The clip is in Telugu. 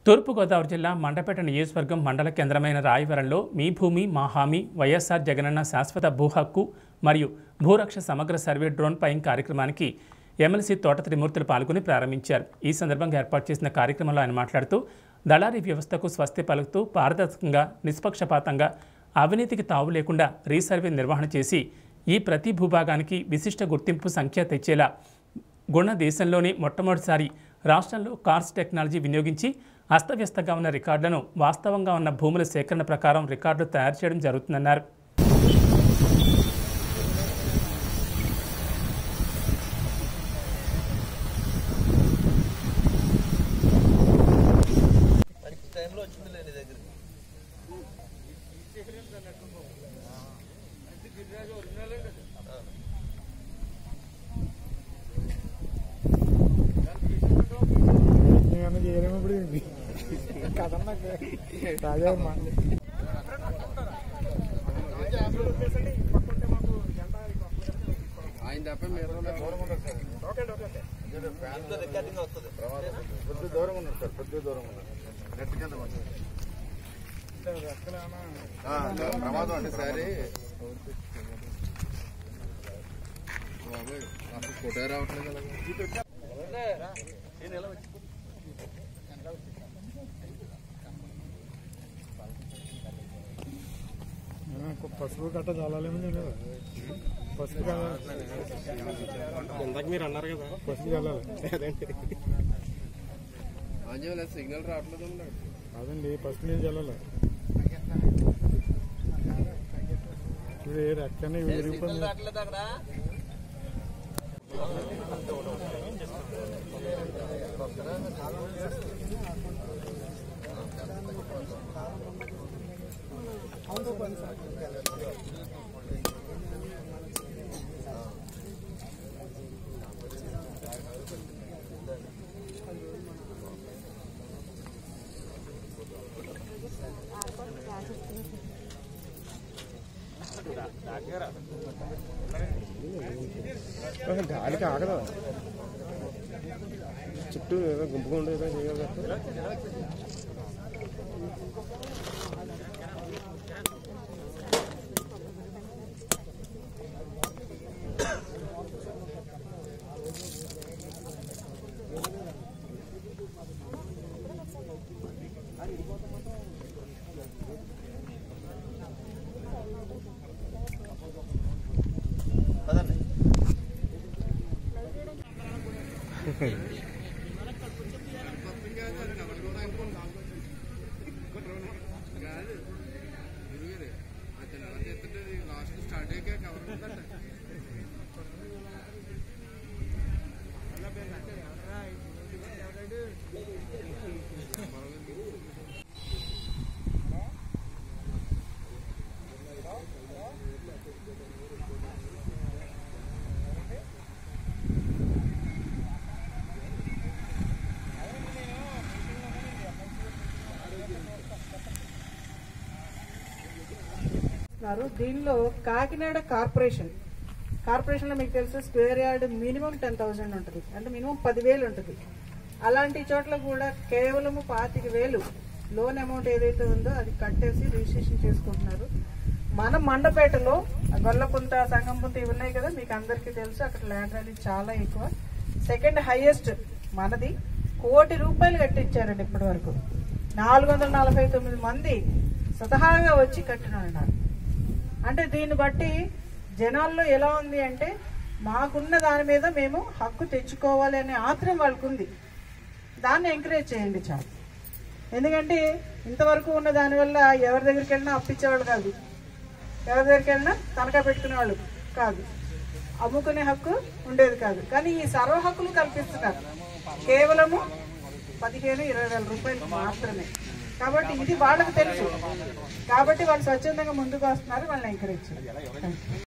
తూర్పుగోదావరి జిల్లా మండపేట నియోజకవర్గం మండల కేంద్రమైన రాయవరంలో మీ భూమి మా హామీ వైఎస్ఆర్ జగనన్న శాశ్వత భూ హక్కు మరియు భూరక్ష సమగ్ర సర్వే డ్రోన్ పైంగ్ కార్యక్రమానికి ఎమ్మెల్సీ తోట త్రిమూర్తులు పాల్గొని ప్రారంభించారు ఈ సందర్భంగా ఏర్పాటు చేసిన కార్యక్రమంలో ఆయన మాట్లాడుతూ దళారీ వ్యవస్థకు స్వస్తి పలుకుతూ పారదర్శకంగా నిష్పక్షపాతంగా అవినీతికి తావు లేకుండా రీసర్వే నిర్వహణ చేసి ఈ ప్రతి భూభాగానికి విశిష్ట గుర్తింపు సంఖ్య తెచ్చేలా గుణ దేశంలోనే మొట్టమొదటిసారి రాష్ట్రంలో కార్స్ టెక్నాలజీ వినియోగించి అస్తవ్యస్తంగా ఉన్న రికార్డులను వాస్తవంగా ఉన్న భూముల సేకరణ ప్రకారం రికార్డులు తయారు చేయడం జరుగుతుందన్నారు మంచి టైంలో వచ్చింది లేని దగ్గరికి నేను చేయలేము ఇప్పుడు కథ నాకు రాజా అమ్మా ఆయన తప్ప మీరు ఇంట్లో రికార్డింగ్ వస్తుంది కొద్ది దూరం ఉన్నారు సార్ కొద్ది దూరం ఉన్నారు నెట్ కింద పడ్డారు. ఆ, ప్రమాదం అండి సారి బాబోయ్ అసలు ఫోటో రావట్లేదు అలాగే పసుపు కట్ట చాలాలేమో నేను పసుపు కావాలి ఇందాక మీరు అన్నారు కదా పసుపు చల్లాలి ఆంజనేయులు సిగ్నల్ రావట్లేదు అన్నాడు అదండి పసుపు నీళ్ళు చల్లాలి ఇప్పుడు ఏ రెక్కనే విరిగిపోయింది రావట్లేదు అక్కడ గాలికి ఆగదా చుట్టూ ఏదో గుంపుగా ఉండేదో చేయాలి పదండి లాస్ట్ స్టార్ట్ అయ్యాక కవర్ ఉందంట చేస్తున్నారు దీనిలో కాకినాడ కార్పొరేషన్ కార్పొరేషన్ లో మీకు తెలుసు square yard minimum ten thousand ఉంటుంది అంటే మినిమం పదివేలు ఉంటుంది అలాంటి చోట్ల కూడా కేవలం పాతిక వేలు లోన్ అమౌంట్ ఏదైతే ఉందో అది కట్టేసి రిజిస్ట్రేషన్ చేసుకుంటున్నారు మన మండపేటలో గొల్లపుంత సంగంపుంత ఇవి ఉన్నాయి కదా మీకు అందరికీ తెలుసు అక్కడ ల్యాండ్ వాల్యూ చాలా ఎక్కువ సెకండ్ హైయెస్ట్ మనది కోటి రూపాయలు కట్టించారండి ఇప్పటి వరకు నాలుగు వందల నలభై తొమ్మిది మంది స్వతహాగా వచ్చి కట్టిన ఉన్నారు అంటే దీన్ని బట్టి జనాల్లో ఎలా ఉంది అంటే మాకున్న దాని మీద మేము హక్కు తెచ్చుకోవాలి అనే ఆత్రం వాళ్ళకు ఉంది దాన్ని ఎంకరేజ్ చేయండి చాలు ఎందుకంటే ఇంతవరకు ఉన్న దానివల్ల ఎవరి దగ్గరికి వెళ్ళినా అప్పించేవాళ్ళు కాదు ఎవరి దగ్గరికి వెళ్ళినా తనఖా పెట్టుకునేవాళ్ళు కాదు అమ్ముకునే హక్కు ఉండేది కాదు కానీ ఈ సర్వ హక్కులు కల్పిస్తున్నారు కేవలము పదిహేను ఇరవై వేల రూపాయలు మాత్రమే కాబట్టి ఇది వాళ్ళకి తెలుసు కాబట్టి వాళ్ళు స్వచ్ఛందంగా ముందుకు వస్తున్నారు వాళ్ళని ఎంకరేజ్ చేయాలి